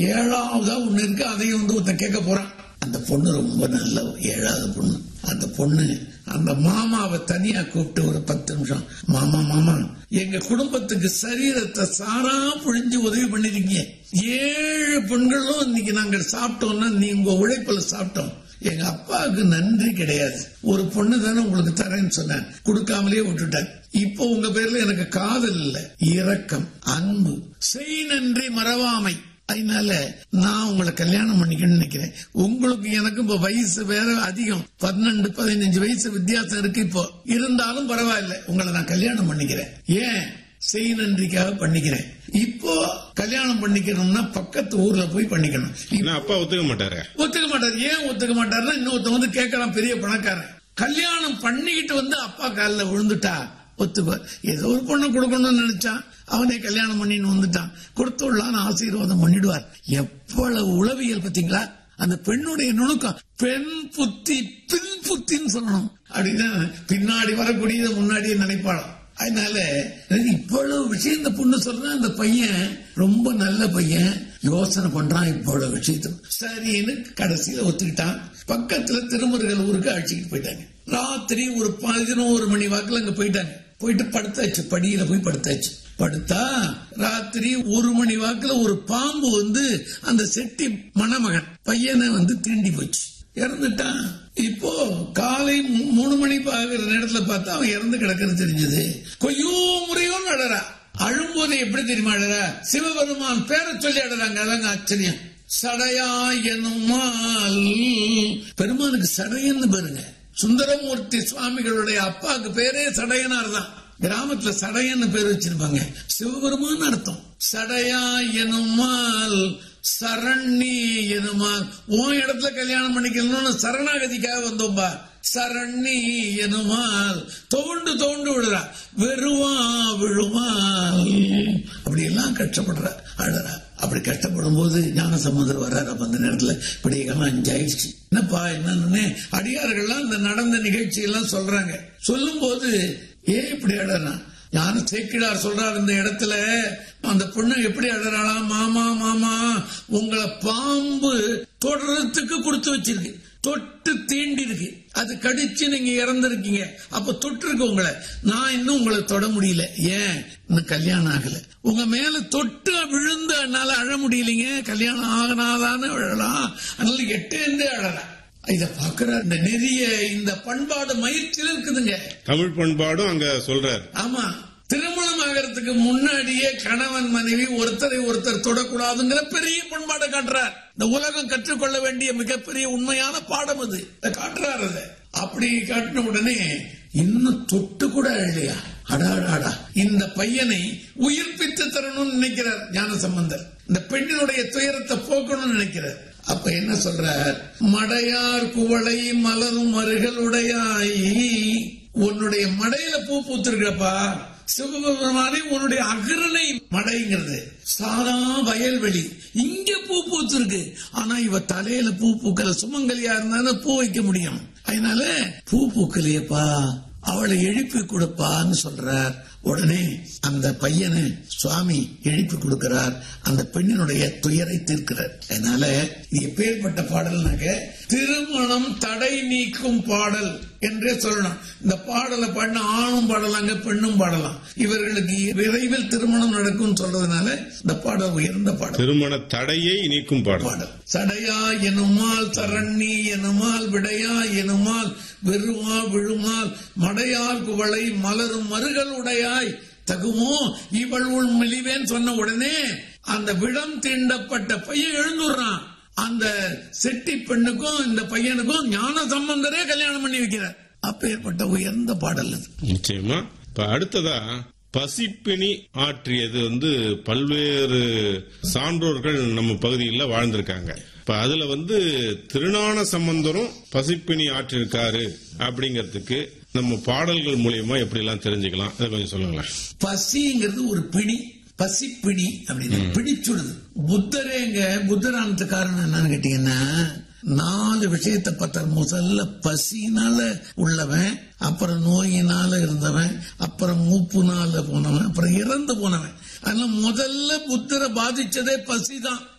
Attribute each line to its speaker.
Speaker 1: ஏழாவதா ஒண்ணு இருக்கு அதையும் வந்து ஒருத்தன் கேட்க போறான் அந்த பொண்ணு ரொம்ப நல்ல ஏழாவது பொண்ணு அந்த பொண்ணு அந்த மாமாவை தனியா கூப்பிட்டு ஒரு பத்து நிமிஷம் மாமா மாமா எங்க குடும்பத்துக்கு சரீரத்தை சாரா புழிஞ்சு உதவி பண்ணிருக்கீங்க ஏழு பெண்களும் இன்னைக்கு நாங்க சாப்பிட்டோம்னா நீ உங்க உழைப்புல சாப்பிட்டோம் எங்க அப்பாவுக்கு நன்றி கிடையாது ஒரு பொண்ணு தானே உங்களுக்கு தரேன்னு சொன்னேன் கொடுக்காமலே விட்டுட்டேன் இப்போ உங்க பேர்ல எனக்கு காதல் இல்ல இரக்கம் அன்பு செய் நன்றி மறவாமை அதனால நான் உங்களை கல்யாணம் பண்ணிக்கணும்னு நினைக்கிறேன் உங்களுக்கு எனக்கு இப்ப வயசு வேற அதிகம் பன்னெண்டு பதினஞ்சு வயசு வித்தியாசம் இருக்கு இப்போ இருந்தாலும் பரவாயில்ல உங்களை நான் கல்யாணம் பண்ணிக்கிறேன் ஏன் செய் நன்றிக்காக பண்ணிக்கிறேன் இப்போ கல்யாணம் பண்ணிக்கணும்னா பக்கத்து ஊர்ல போய் பண்ணிக்கணும்
Speaker 2: ஏன்னா அப்பா ஒத்துக்க மாட்டாரு
Speaker 1: ஒத்துக்க மாட்டார் ஏன் ஒத்துக்க மாட்டாருன்னா இன்னொருத்த வந்து கேட்கலாம் பெரிய பணக்காரன் கல்யாணம் பண்ணிக்கிட்டு வந்து அப்பா காலில் விழுந்துட்டா ஒத்துக்குவார் ஏதோ ஒரு பொண்ணு கொடுக்கணும்னு நினைச்சான் அவனே கல்யாணம் பண்ணின்னு வந்துட்டான் கொடுத்துள்ளான்னு ஆசீர்வாதம் பண்ணிடுவார் எவ்வளவு உளவியல் பாத்தீங்களா அந்த பெண்ணுடைய நுணுக்கம் பெண் புத்தி பின் புத்தின்னு சொல்லணும் அப்படின்னா பின்னாடி வரக்கூடியதை முன்னாடியே நினைப்பாளாம் அதனால இவ்வளவு விஷயம் இந்த பொண்ணு சொல்ற அந்த பையன் ரொம்ப நல்ல பையன் யோசனை பண்றான் இவ்வளவு விஷயத்துக்கு சரின்னு கடைசியில ஒத்துக்கிட்டான் பக்கத்துல திருமுருகல் ஊருக்கு அழைச்சிக்கிட்டு போயிட்டாங்க ராத்திரி ஒரு பதினோரு மணி வாக்குல அங்க போயிட்டாங்க போயிட்டு படுத்தாச்சு படியில போய் படுத்தாச்சு படுத்தா ராத்திரி ஒரு மணி வாக்குல ஒரு பாம்பு வந்து அந்த செட்டி மணமகன் பையனை வந்து தீண்டி போச்சு இறந்துட்டான் இப்போ காலை மூ- மூணு மணி பாக்குற நேரத்துல பார்த்தா அவன் இறந்து கிடக்குறது தெரிஞ்சது கொய்யோ முறையோ அழறா அழும்போது எப்படி தெரியுமா அழறா சிவபெருமான் பேரை சொல்லி அழறாங்க அதாங்க ஆச்சரியம் சடையா எனுமால் பெருமானுக்கு சடையன்னு பாருங்க சுந்தரமூர்த்தி சுவாமிகளுடைய அப்பாவுக்கு பேரே சடையனார் தான் கிராமத்துல சடையன்னு பேர் வச்சிருப்பாங்க சிவபெருமான் அர்த்தம் சடையா எனுமால் சரண்ணி எனுமால் உன் இடத்துல கல்யாணம் பண்ணிக்கணும்னு சரணாகதிக்காக வந்தோம்பா சரண்ணி எனுமால் தோண்டு தோண்டு விடுறா வெறுவா விழுமால் அப்படி எல்லாம் கஷ்டப்படுற அழறா அப்படி கஷ்டப்படும் போது ஞான சமுதர் வர்றாரு அப்ப அந்த நேரத்துல விடிய காலம் அஞ்சாயிடுச்சு என்னப்பா என்னன்னு அடியார்கள்லாம் இந்த நடந்த நிகழ்ச்சி எல்லாம் சொல்றாங்க சொல்லும் போது ஏன் இப்படி அழறான் ஞான சேக்கிடார் சொல்றார் இந்த இடத்துல அந்த பொண்ணு எப்படி அழறாளாம் மாமா மாமா உங்களை பாம்பு தொடரத்துக்கு கொடுத்து வச்சிருக்கு தொட்டு தீண்டி இருக்கு அது கடிச்சு நீங்க இறந்திருக்கீங்க அப்ப தொட்டு இருக்கு உங்களை நான் இன்னும் உங்களை தொட முடியல ஏன் இன்னும் கல்யாணம் ஆகல உங்க மேல தொட்டு விழுந்து என்னால அழ முடியலைங்க கல்யாணம் ஆகனாதானே விழலாம் அதனால எட்டேந்தே அழலாம் இத பாக்குற இந்த நெறிய இந்த பண்பாடு மயிற்சியில் இருக்குதுங்க
Speaker 2: தமிழ் பண்பாடும் அங்க சொல்றாரு
Speaker 1: ஆமா திருமணம் ஆகிறதுக்கு முன்னாடியே கணவன் மனைவி ஒருத்தரை ஒருத்தர் தொடக்கூடாதுங்கிற பெரிய பண்பாடை காட்டுறார் இந்த உலகம் கற்றுக்கொள்ள வேண்டிய மிகப்பெரிய உண்மையான பாடம் அது இதை காட்டுறார் அதை அப்படி காட்டின உடனே இன்னும் தொட்டு கூட இல்லையா அடாடாடா இந்த பையனை உயிர்ப்பித்து தரணும்னு நினைக்கிறார் ஞான சம்பந்தர் இந்த பெண்ணினுடைய துயரத்தை போக்கணும்னு நினைக்கிறார் அப்ப என்ன சொல்றார் மடையார் குவளை மலரும் அருகளுடையாய் உன்னுடைய மடையில பூ பூத்திருக்கப்பா சிவபெருமானே உன்னுடைய அகரனை மடைங்கிறது சாதா வயல்வெளி இங்க பூ பூத்திருக்கு ஆனா இவ தலையில பூ பூக்கல சுமங்கலியா இருந்தா பூ வைக்க முடியும் அதனால பூ பூக்கலையப்பா அவளை எழுப்பி கொடுப்பான்னு சொல்றார் உடனே அந்த பையனை சுவாமி எழுப்பி கொடுக்கிறார் அந்த பெண்ணினுடைய துயரை தீர்க்கிறார் அதனால இது எப்பேற்பட்ட பாடல்னாக்க திருமணம் தடை நீக்கும் பாடல் என்றே சொல்லணும் இந்த பாடலை பண்ண ஆணும் பாடலாங்க பெண்ணும் பாடலாம் இவர்களுக்கு விரைவில் திருமணம் நடக்கும் சொல்றதுனால இந்த பாடல் உயர்ந்த பாடல்
Speaker 2: திருமண தடையை நீக்கும் பாடல்
Speaker 1: பாடல் சடையா எனுமால் சரண்ணி எனுமால் விடையா எனுமால் வெறுமா விழுமால் மடையார் குவளை மலரும் மருகள் உடையாய் தகுமோ இவள் உள் மெலிவேன் சொன்ன உடனே அந்த விடம் தீண்டப்பட்ட பையன் எழுந்துடுறான் அந்த செட்டி பெண்ணுக்கும் இந்த பையனுக்கும் ஞான சம்பந்தரே கல்யாணம் பண்ணி வைக்கிறார் அப்பேற்பட்ட உயர்ந்த பாடல் அது
Speaker 2: நிச்சயமா இப்ப அடுத்ததா பசிப்பிணி ஆற்றியது வந்து பல்வேறு சான்றோர்கள் நம்ம பகுதியில் வாழ்ந்திருக்காங்க இப்ப அதுல வந்து திருஞான சம்பந்தரும் பசிப்பிணி ஆற்றிருக்காரு அப்படிங்கிறதுக்கு நம்ம பாடல்கள் மூலியமா எப்படி எல்லாம் தெரிஞ்சுக்கலாம் அதை கொஞ்சம் சொல்லுங்களேன்
Speaker 1: பசிங்கிறது ஒரு பிணி பசி பிணி அப்படின்னு பிடிச்சுடுது புத்தரேங்க புத்தரானது காரணம் என்னன்னு கேட்டீங்கன்னா நாலு விஷயத்தை பார்த்தார் முதல்ல பசினால உள்ளவன் அப்புறம் நோயினால இருந்தவன் அப்புறம் மூப்புனால போனவன் அப்புறம் இறந்து போனவன் அதனால முதல்ல புத்தரை பாதிச்சதே பசிதான்